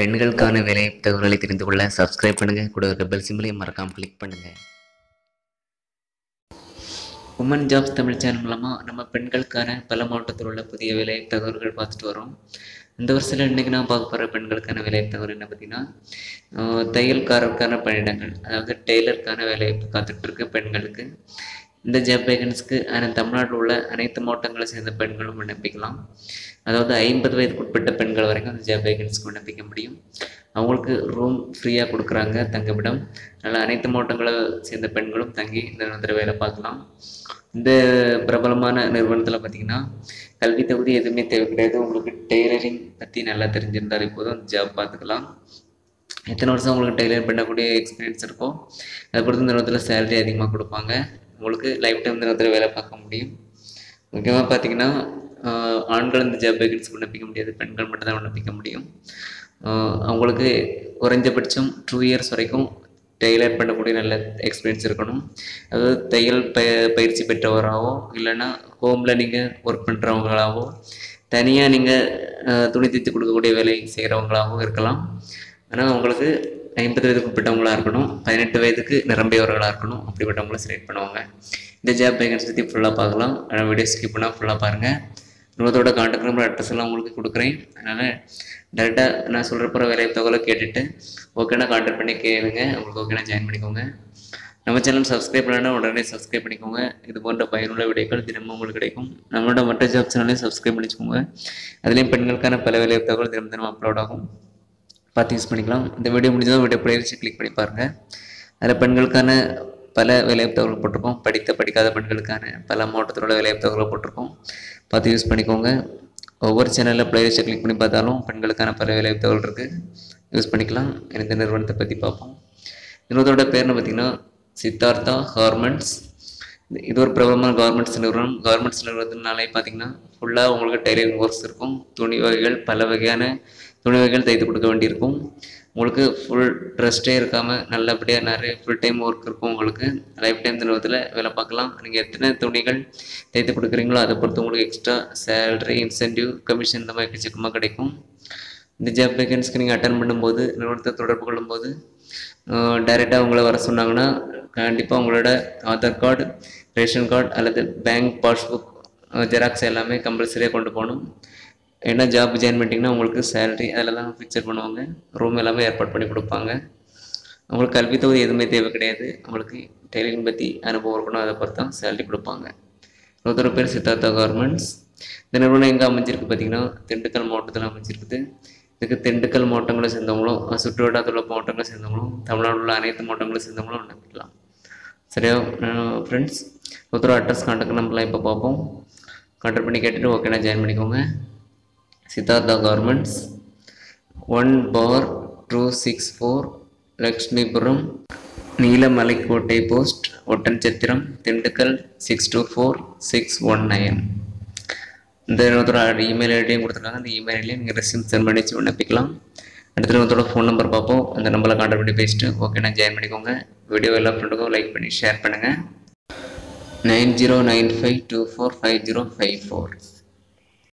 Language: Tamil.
பெண்களுக்கான வேலை தகவல்களை தெரிந்து கொள்ள சப்ஸ்கிரைப் பண்ணுங்கள் கூட ஒரு பெல் சிம்பிளையும் மறக்காமல் கிளிக் பண்ணுங்கள் உமன் ஜாப்ஸ் தமிழ் சேனல் மூலமாக நம்ம பெண்களுக்கான பல மாவட்டத்தில் உள்ள புதிய வேலை தகவல்கள் பார்த்துட்டு வரோம் இந்த வருஷத்தில் இன்றைக்கி நான் பார்க்க போகிற பெண்களுக்கான வேலை தகவல் என்ன பார்த்தீங்கன்னா ஆஹ் தையல்காரருக்கான பணியிடங்கள் அதாவது டெய்லருக்கான வேலை காத்துட்டு இருக்கு பெண்களுக்கு இந்த ஜாப் வேகன்ஸ்க்கு தமிழ்நாட்டில் உள்ள அனைத்து மாவட்டங்களை சேர்ந்த பெண்களும் விண்ணப்பிக்கலாம் அதாவது ஐம்பது வயதுக்கு உட்பட்ட பெண்கள் வரைக்கும் அந்த ஜாப் வேகன்ஸ்க்கு விண்ணப்பிக்க முடியும் அவங்களுக்கு ரூம் ஃப்ரீயாக கொடுக்குறாங்க தங்குமிடம் அதனால் அனைத்து மாவட்டங்களை சேர்ந்த பெண்களும் தங்கி இந்த நிறுவனத்தில் வேலை பார்க்கலாம் இந்த பிரபலமான நிறுவனத்தில் பார்த்தீங்கன்னா கல்வி தகுதி எதுவுமே தேவை கிடையாது உங்களுக்கு டெய்லரிங் பற்றி நல்லா தெரிஞ்சிருந்தாலே போதும் அந்த ஜாப் பார்த்துக்கலாம் எத்தனை வருஷம் உங்களுக்கு டெய்லர் பண்ணக்கூடிய எக்ஸ்பீரியன்ஸ் இருக்கோ அதை பொறுத்து இந்த நிறுவனத்தில் சேலரி அதிகமாக கொடுப்பாங்க உங்களுக்கு லைஃப் டைம் இந்த நிறுவனத்தில் வேலை பார்க்க முடியும் முக்கியமாக பார்த்தீங்கன்னா ஆஹ் ஆண்கள் இந்த ஜாப் வேகன்சி விண்ணப்பிக்க முடியாது பெண்கள் மட்டும்தான் விண்ணப்பிக்க முடியும் ஆஹ் அவங்களுக்கு குறைஞ்சபட்சம் டூ இயர்ஸ் வரைக்கும் டெய்லர் பண்ணக்கூடிய நல்ல எக்ஸ்பீரியன்ஸ் இருக்கணும் அதாவது தையல் ப பயிற்சி பெற்றவராகவோ இல்லைன்னா ஹோமில் நீங்கள் ஒர்க் பண்ணுறவங்களாவோ தனியாக நீங்கள் துணி தைத்து கொடுக்கக்கூடிய வேலை செய்கிறவங்களாகவும் இருக்கலாம் ஆனால் உங்களுக்கு ஐம்பது வயதுக்கு உட்பட்டவங்களாக இருக்கணும் பதினெட்டு வயதுக்கு நிரம்பியவர்களாக இருக்கணும் அப்படிப்பட்டவங்கள செலக்ட் பண்ணுவாங்க இந்த ஜாப் வேகன்ஸ் பற்றி ஃபுல்லாக பார்க்கலாம் ஆனால் வீடியோ ஸ்கிப் பண்ணால் ஃபுல்லாக பாருங்கள் நூலத்தோட கான்டாக்ட் நம்பர் அட்ரஸ் எல்லாம் உங்களுக்கு கொடுக்குறேன் அதனால் டேரெக்டாக நான் சொல்கிற போகிற வேலை தகவலை கேட்டுட்டு ஓகேனா கான்டாக்ட் பண்ணி கேளுங்க உங்களுக்கு ஓகேனா ஜாயின் பண்ணிக்கோங்க நம்ம சேனல் சப்ஸ்கிரைப் பண்ணலன்னா உடனே சப்ஸ்கிரைப் பண்ணிக்கோங்க இது போன்ற பயனுள்ள விடைகள் தினமும் உங்களுக்கு கிடைக்கும் நம்மளோட மற்ற ஜாப் சேனலையும் சப்ஸ்கிரைப் பண்ணிக்கோங்க அதுலேயும் பெண்களுக்கான பல வேலை தகவல் தினம் தினம் அப்லோட் ஆகும் பார்த்து யூஸ் பண்ணிக்கலாம் இந்த வீடியோ முடிஞ்சதும் வீடியோ பிளேலிஸ்ட் கிளிக் பண்ணி பாருங்கள் அதில் பெண்களுக்கான பல வேலைவாய்ப்பு தகவல் போட்டிருக்கோம் படித்த படிக்காத பெண்களுக்கான பல மாவட்டத்தில் உள்ள வேலைவாய்ப்பு தகவல் போட்டிருக்கோம் பார்த்து யூஸ் பண்ணிக்கோங்க ஒவ்வொரு சேனலில் பிளேலிஸ்ட்டை கிளிக் பண்ணி பார்த்தாலும் பெண்களுக்கான பல வேலைவாய்ப்பு தகவல் இருக்குது யூஸ் பண்ணிக்கலாம் இந்த நிறுவனத்தை பற்றி பார்ப்போம் நிறுவனத்தோட பேர்னு பார்த்தீங்கன்னா சித்தார்த்தா கார்மெண்ட்ஸ் இது ஒரு பிரபலமான கார்மெண்ட்ஸ் நிறுவனம் கார்மெண்ட்ஸ் நிறுவனத்தினாலே பார்த்தீங்கன்னா ஃபுல்லாக உங்களுக்கு டைலரிங் ஒர்க்ஸ் இருக்கும் துணி வகைகள் பல வகையான துணி வகைகள் தைத்து கொடுக்க வேண்டியிருக்கும் உங்களுக்கு ஃபுல் ரெஸ்ட்டே இருக்காமல் நல்லபடியாக நிறைய ஃபுல் டைம் ஒர்க் இருக்கும் உங்களுக்கு லைஃப் டைம் நிறுவனத்தில் வேலை பார்க்கலாம் நீங்கள் எத்தனை துணிகள் தைத்து கொடுக்குறீங்களோ அதை பொறுத்து உங்களுக்கு எக்ஸ்ட்ரா சேலரி இன்சென்டிவ் கமிஷன் இந்த மாதிரி எக்கச்சக்கமாக கிடைக்கும் இந்த ஜாப் வேகன்ஸ்க்கு நீங்கள் அட்டன் பண்ணும்போது நிறுவனத்தை தொடர்பு கொள்ளும்போது டைரெக்டாக உங்களை வர சொன்னாங்கன்னா கண்டிப்பாக உங்களோட ஆதார் கார்டு ரேஷன் கார்டு அல்லது பேங்க் பாஸ்புக் ஜெராக்ஸ் எல்லாமே கம்பல்சரியாக கொண்டு போகணும் ஏன்னா ஜாப் ஜாயின் பண்ணிட்டீங்கன்னா உங்களுக்கு சேலரி அதில் தான் ஃபிக்சர் பண்ணுவாங்க ரூம் எல்லாமே ஏற்பாடு பண்ணி கொடுப்பாங்க உங்களுக்கு கல்வி தொகுதி எதுவுமே தேவை கிடையாது உங்களுக்கு டெய்லரிங் பற்றி அனுபவம் இருக்கணும் அதை பொறுத்து தான் சேலரி கொடுப்பாங்க இன்னொருத்தர பேர் சித்தார்த்தா கார்மெண்ட்ஸ் இந்த நிறுவனம் எங்கே அமைஞ்சிருக்கு பார்த்தீங்கன்னா திண்டுக்கல் மாவட்டத்தில் அமைஞ்சிருக்குது இதுக்கு திண்டுக்கல் மாவட்டங்களை சேர்ந்தவங்களும் சுற்று வட்டாரத்தில் உள்ள மாவட்டங்களை சேர்ந்தவங்களும் தமிழ்நாடு உள்ள அனைத்து மாவட்டங்களை சேர்ந்தவங்களும் விண்ணப்பிக்கலாம் சரியா ஃப்ரெண்ட்ஸ் ஒருத்தர் அட்ரஸ் கான்டாக்ட் நம்பர்லாம் இப்போ பார்ப்போம் கான்டாக்ட் பண்ணி கேட்டுட்டு ஓகேனா ஜாயின் பண்ணிக்கோங்க Siddhartha garments one four two six four Lakshmipuram Neelamalaikottai post Oddanchatram Dindigul six two four six one nine இந்த இன்னொருத்தரோட இமெயில் ஐடியும் கொடுத்துருக்காங்க அந்த இமெயில் ஐடியும் நீங்கள் ரெசியூம் சென்ட் பண்ணி வச்சு விண்ணப்பிக்கலாம் அடுத்த இன்னொருத்தரோட ஃபோன் நம்பர் பார்ப்போம் அந்த நம்பரில் கான்டாக்ட் பண்ணி பேசிட்டு ஓகேனா ஜாயின் பண்ணிக்கோங்க வீடியோ எல்லா ஃப்ரெண்டுக்கும் லைக் பண்ணி ஷேர் பண்ணுங்கள் nine zero nine five two four five zero five four